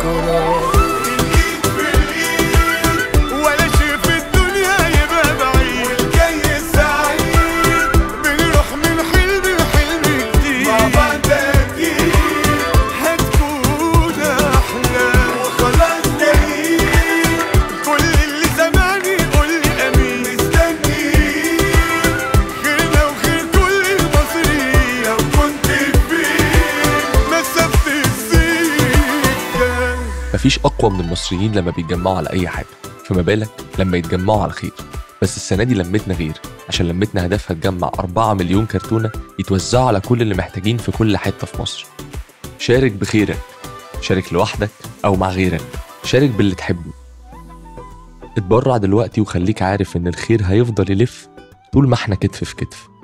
قرار الايد في الايد ولا شيء في الدنيا يبقى بعيد والجاي سعيد بنروح من حلم لحلم جديد مع بعض اكيد هتكون احلى وخلاص جايين كل اللي سمعني يقول لي امين مستنيين خيرنا وخير كل المصريين لو كنت فين مسافة السكة مفيش أقوى من المصريين لما بيتجمعوا على أي حاجة فما بالك لما يتجمعوا على الخير بس السنة دي لمتنا غير عشان لمتنا هدفها تجمع 4 مليون كرتونة يتوزعوا على كل اللي محتاجين في كل حتة في مصر شارك بخيرك شارك لوحدك أو مع غيرك شارك باللي تحبه اتبرع دلوقتي وخليك عارف إن الخير هيفضل يلف طول ما احنا كتف في كتف